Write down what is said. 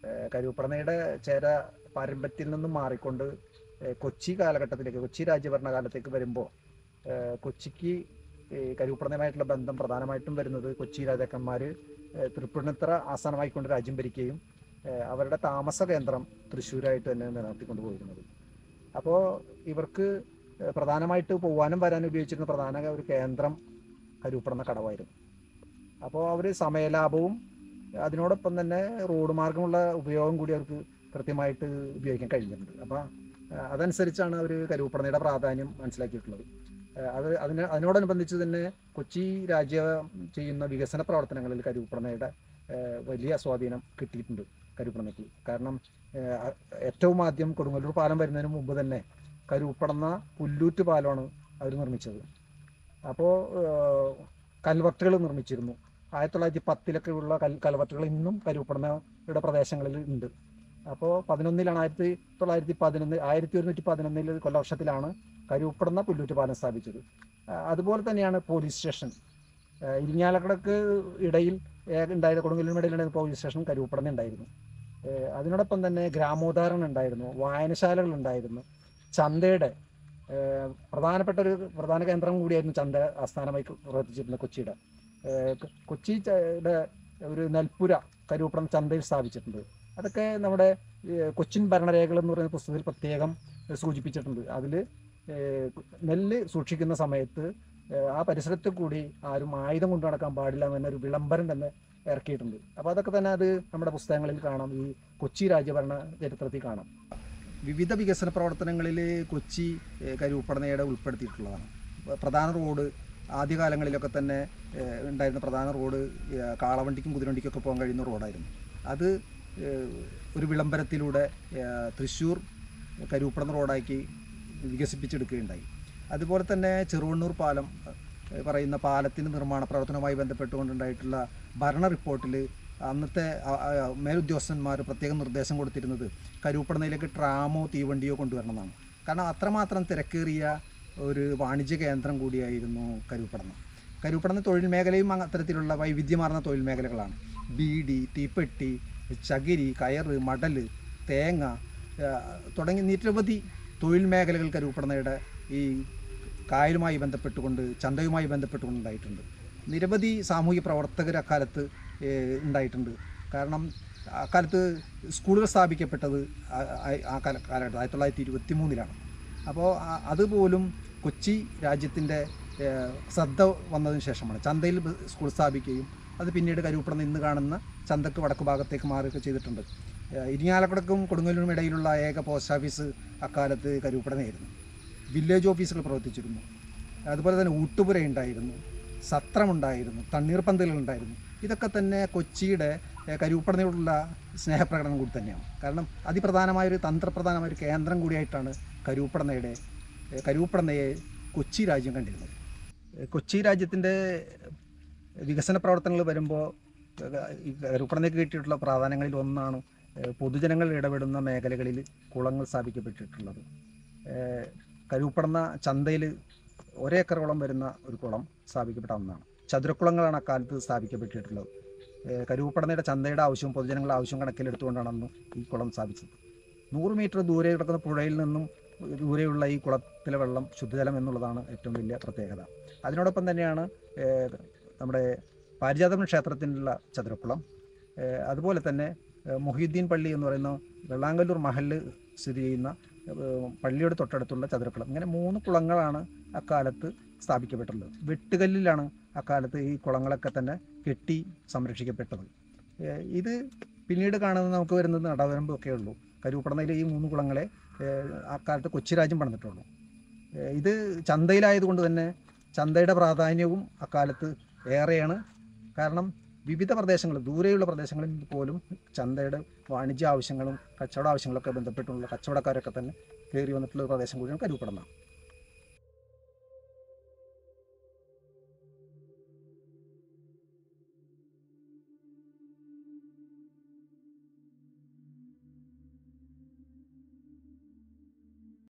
ഏഹ് കരൂപ്പടനയുടെ ചേര പാരമ്പര്യത്തിൽ നിന്നും മാറിക്കൊണ്ട് ഏഹ് കൊച്ചി കാലഘട്ടത്തിലേക്ക് കൊച്ചി രാജ്യഭരണ കാലത്തേക്ക് വരുമ്പോൾ കൊച്ചിക്ക് ഈ കരൂപ്പടനയുമായിട്ടുള്ള ബന്ധം പ്രധാനമായിട്ടും വരുന്നത് കൊച്ചി രാജാക്കന്മാർ തൃപ്പൂണിത്തറ ആസ്ഥാനമായിക്കൊണ്ട് രാജ്യം ഭരിക്കുകയും ഏഹ് അവരുടെ താമസ കേന്ദ്രം തൃശ്ശൂരായിട്ട് തന്നെ നിലനിർത്തിക്കൊണ്ട് പോയിരുന്നത് അപ്പോൾ ഇവർക്ക് ഏഹ് പ്രധാനമായിട്ട് പോകാനും വരാനും ഉപയോഗിച്ചിരുന്ന പ്രധാന ഒരു കേന്ദ്രം കരൂപ്പടന്ന കടവായിരുന്നു അപ്പോൾ അവർ സമയലാഭവും അതിനോടൊപ്പം തന്നെ റോഡ് മാർഗമുള്ള ഉപയോഗം കൂടി അവർക്ക് കൃത്യമായിട്ട് ഉപയോഗിക്കാൻ കഴിഞ്ഞിട്ടുണ്ട് അപ്പോൾ അതനുസരിച്ചാണ് അവർ കരൂപ്പടനയുടെ പ്രാധാന്യം മനസ്സിലാക്കിയിട്ടുള്ളത് ഏഹ് അത് അതിന് അതിനോടനുബന്ധിച്ച് തന്നെ കൊച്ചി രാജ്യം ചെയ്യുന്ന വികസന പ്രവർത്തനങ്ങളിൽ കരൂപ്പടനയുടെ ഏഹ് വലിയ സ്വാധീനം കിട്ടിയിട്ടുണ്ട് കരൂപ്പടനയ്ക്ക് കാരണം ഏഹ് ഏറ്റവും ആദ്യം കൊടുങ്ങല്ലൂർ പാലം വരുന്നതിന് മുമ്പ് തന്നെ കരൂപ്പടന്ന പുല്ലൂറ്റ് പാലമാണ് അവർ നിർമ്മിച്ചത് അപ്പോൾ കൽവർട്ടുകൾ നിർമ്മിച്ചിരുന്നു ആയിരത്തി തൊള്ളായിരത്തി പത്തിലൊക്കെ ഉള്ള കൽ കൽവർട്ടുകൾ ഇന്നും കരൂപ്പടനയുടെ പ്രദേശങ്ങളിൽ ഉണ്ട് അപ്പോൾ പതിനൊന്നിലാണ് ആയിരത്തി തൊള്ളായിരത്തി പതിനൊന്ന് ആയിരത്തി ഒരുന്നൂറ്റി പതിനൊന്നിൽ കൊല്ലവർഷത്തിലാണ് കരൂപ്പടന്ന പുല്ലൂറ്റ് പാലം സ്ഥാപിച്ചത് ആ, അതുപോലെ തന്നെയാണ് പോലീസ് സ്റ്റേഷൻ ആ, ഇരിങ്ങാലക്കുടക്ക് ഇടയിൽ ഏക ഉണ്ടായിരുന്ന കൊടുങ്ങല്ലൂരിന് ഇടയിലുണ്ടായിരുന്ന പോലീസ് സ്റ്റേഷൻ കരൂപ്പടന ഉണ്ടായിരുന്നു ഏഹ് അതിനോടൊപ്പം തന്നെ ഗ്രാമോദ്ധാരണം ഉണ്ടായിരുന്നു വായനശാലകൾ ഉണ്ടായിരുന്നു ചന്തയുടെ ഏഹ് പ്രധാനപ്പെട്ട ഒരു പ്രധാന കേന്ദ്രം കൂടിയായിരുന്നു ചന്ത ആസ്ഥാനമായി പ്രവർത്തിച്ചിരുന്നത് കൊച്ചിയുടെ ഏഹ് കൊ- കൊച്ചിയുടെ ഒരു നെൽപ്പുര കരൂപ്പടം ചന്തയിൽ സ്ഥാപിച്ചിട്ടുണ്ട് അതൊക്കെ നമ്മുടെ ഏഹ് കൊച്ചിൻ ഭരണരേഖകൾ എന്ന് പറയുന്ന പുസ്തകത്തിൽ പ്രത്യേകം സൂചിപ്പിച്ചിട്ടുണ്ട് അതിൽ നെല്ല് സൂക്ഷിക്കുന്ന സമയത്ത് ഏഹ് ആ പരിസരത്തിൽ കൂടി ആരും ആയുധം കൊണ്ടു നടക്കാൻ പാടില്ല എന്ന ഒരു വിളംബരം തന്നെ ഇറക്കിയിട്ടുണ്ട് അപ്പോൾ അതൊക്കെ തന്നെ അത് നമ്മുടെ പുസ്തകങ്ങളിൽ കാണാം ഈ കൊച്ചി രാജ്യഭരണ ചരിത്രത്തിൽ കാണാം വിവിധ വികസന പ്രവർത്തനങ്ങളിൽ കൊച്ചി ഏഹ്, കരൂപ്പടനയുടെ ഉൾപ്പെടുത്തിയിട്ടുള്ളതാണ് പ- പ്രധാന റോഡ് ആദ്യകാലങ്ങളിലൊക്കെ തന്നെ ഏഹ്, ഉണ്ടായിരുന്ന പ്രധാന റോഡ് ഏഹ്, കാളവണ്ടിക്കും കുതിരവണ്ടിക്കൊക്കെ പോകാൻ കഴിയുന്ന റോഡായിരുന്നു അത് ഏഹ്, ഒരു വിളംബരത്തിലൂടെ ഏഹ്, തൃശ്ശൂർ കരൂപ്പടന റോഡാക്കി വികസിപ്പിച്ചെടുക്കുകയുണ്ടായി അതുപോലെ തന്നെ ചെറുവണ്ണൂർ പാലം ഏഹ്, പറയുന്ന പാലത്തിൻ്റെ നിർമ്മാണ പ്രവർത്തനവുമായി ബന്ധപ്പെട്ടുകൊണ്ടുണ്ടായിട്ടുള്ള ഭരണ റിപ്പോർട്ടിൽ അന്നത്തെ ആ- ആ മേലുദ്യോഗസ്ഥന്മാർ പ്രത്യേകം നിർദ്ദേശം കൊടുത്തിരുന്നത് കരൂപ്പടനയിലേക്ക് ട്രാമോ തീവണ്ടിയോ കൊണ്ടുവരണമെന്നാണ് കാരണം അത്രമാത്രം തിരക്കേറിയ ഒരു വാണിജ്യ കേന്ദ്രം കൂടിയായിരുന്നു കരൂപ്പടന കരൂപ്പടന തൊഴിൽ മേഖലയും അങ്ങ് അത്തരത്തിലുള്ള വൈവിധ്യമാർന്ന തൊഴിൽ മേഖലകളാണ് ബീഡി തീപ്പെട്ടി ചകിരി കയറ് മടൽ തേങ്ങ ആ, തുടങ്ങി നിരവധി തൊഴിൽ മേഖലകൾ കരൂപ്പടനയുടെ ഈ കായലുമായി ബന്ധപ്പെട്ടുകൊണ്ട് ചന്തയുമായി ബന്ധപ്പെട്ടുകൊണ്ട് ഉണ്ടായിട്ടുണ്ട് നിരവധി സാമൂഹിക പ്രവർത്തകർ അക്കാലത്ത് ഏഹ്, ഉണ്ടായിട്ടുണ്ട് കാരണം അക്കാലത്ത് സ്കൂളുകൾ സ്ഥാപിക്കപ്പെട്ടത് ആ- ആ- ആ കാല കാലഘട്ടം ആയിരത്തി തൊള്ളായിരത്തി ഇരുപത്തി മൂന്നിലാണ് അപ്പോൾ ആ- അതുപോലും കൊച്ചി രാജ്യത്തിൻ്റെ ഏഹ്, ശ്രദ്ധ വന്നതിന് ശേഷമാണ് ചന്തയിൽ ബ- സ്കൂൾ സ്ഥാപിക്കുകയും അത് പിന്നീട് കരൂപ്പടം ഇന്ന് കാണുന്ന ചന്തക്ക് വടക്ക് ഭാഗത്തേക്ക് മാറുകയൊക്കെ ചെയ്തിട്ടുണ്ട് ഏഹ്, ഇരിങ്ങാലക്കുടക്കും കൊടുങ്ങല്ലൂരും ഇടയിലുള്ള ഏക പോസ്റ്റ് ഓഫീസ് അക്കാലത്ത് കരൂപ്പടനായിരുന്നു വില്ലേജ് ഓഫീസുകൾ പ്രവർത്തിച്ചിരുന്നു അതുപോലെ തന്നെ ഊട്ടുപുര ഉണ്ടായിരുന്നു സത്രമുണ്ടായിരുന്നു തണ്ണീർപ്പന്തലുകൾ ഉണ്ടായിരുന്നു ഇതൊക്കെ തന്നെ കൊച്ചിയുടെ ഏഹ്, കരൂപ്പടനയോടുള്ള സ്നേഹപ്രകടനം കൂടി തന്നെയാണ് കാരണം അതിപ്രധാനമായൊരു തന്ത്രപ്രധാനമായ ഒരു കേന്ദ്രം കൂടിയായിട്ടാണ് കരൂപ്പടനയുടെ ഏഹ്, കരൂപ്പടനയെ കൊച്ചി രാജ്യം കണ്ടിരുന്നത് ഏഹ്, കൊച്ചി രാജ്യത്തിൻ്റെ വികസന പ്രവർത്തനങ്ങൾ വരുമ്പോൾ ഈ കരൂപ്പടനയ്ക്ക് കിട്ടിയിട്ടുള്ള പ്രാധാന്യങ്ങളിൽ ഒന്നാണ് ഏഹ്, പൊതുജനങ്ങൾ ഇടപെടുന്ന മേഖലകളിൽ കുളങ്ങൾ സ്ഥാപിക്കപ്പെട്ടിട്ടുള്ളത് ഏഹ്, കരൂപ്പടന്ന ചന്തയിൽ ഒരേക്കറോളം വരുന്ന ഒരു കുളം സ്ഥാപിക്കപ്പെട്ട ഒന്നാണ് ചതുരക്കുളങ്ങളാണ് അക്കാലത്ത് സ്ഥാപിക്കപ്പെട്ടിട്ടുള്ളത് ഏഹ് കരൂപ്പടനയുടെ ചന്തയുടെ ആവശ്യവും പൊതുജനങ്ങളുടെ ആവശ്യവും കണക്കിലെടുത്തുകൊണ്ടാണ് അന്ന് ഈ കുളം സ്ഥാപിച്ചത് നൂറ് മീറ്റർ ദൂരെ കിടക്കുന്ന പുഴയിൽ നിന്നും ദൂരെയുള്ള ഈ കുളത്തിലെ വെള്ളം ശുദ്ധജലം എന്നുള്ളതാണ് ഏറ്റവും വലിയ പ്രത്യേകത അതിനോടൊപ്പം തന്നെയാണ് ഏഹ് നമ്മുടെ പാരിജാതപുരം ക്ഷേത്രത്തിനുള്ള ചതുരക്കുളം ഏഹ് അതുപോലെ തന്നെ ഏഹ് മൊഹീദ്ദീൻ പള്ളി എന്ന് പറയുന്ന വെള്ളാങ്കല്ലൂർ മഹല് സ്ഥിതി ചെയ്യുന്ന ഏഹ് പള്ളിയുടെ തൊട്ടടുത്തുള്ള ചതുരക്കുളം ഇങ്ങനെ മൂന്ന് കുളങ്ങളാണ് അക്കാലത്ത് സ്ഥാപിക്കപ്പെട്ടുള്ളത് വെട്ടുകല്ലിലാണ് അക്കാലത്ത് ഈ കുളങ്ങളൊക്കെ തന്നെ കെട്ടി സംരക്ഷിക്കപ്പെട്ടത് ഏഹ് ഇത് പിന്നീട് കാണുന്നത് നമുക്ക് വരുന്നത് നടവരമ്പൊക്കെ ഉള്ളൂ കരൂപ്പടനയിലെ ഈ മൂന്ന് കുളങ്ങളെ ഏഹ് അക്കാലത്ത് കൊച്ചി രാജ്യം പണിതിട്ടുള്ളൂ ഏഹ് ഇത് ചന്തയിലായതുകൊണ്ട് തന്നെ ചന്തയുടെ പ്രാധാന്യവും അക്കാലത്ത് ഏറെയാണ് കാരണം വിവിധ പ്രദേശങ്ങൾ ദൂരെയുള്ള പ്രദേശങ്ങളിൽ പോലും ചന്തയുടെ വാണിജ്യ ആവശ്യങ്ങളും കച്ചവട ആവശ്യങ്ങളൊക്കെ ബന്ധപ്പെട്ടുള്ള കച്ചവടക്കാരൊക്കെ തന്നെ കയറി വന്നിട്ടുള്ള ഒരു പ്രദേശം കൂടിയാണ് കരൂപ്പടന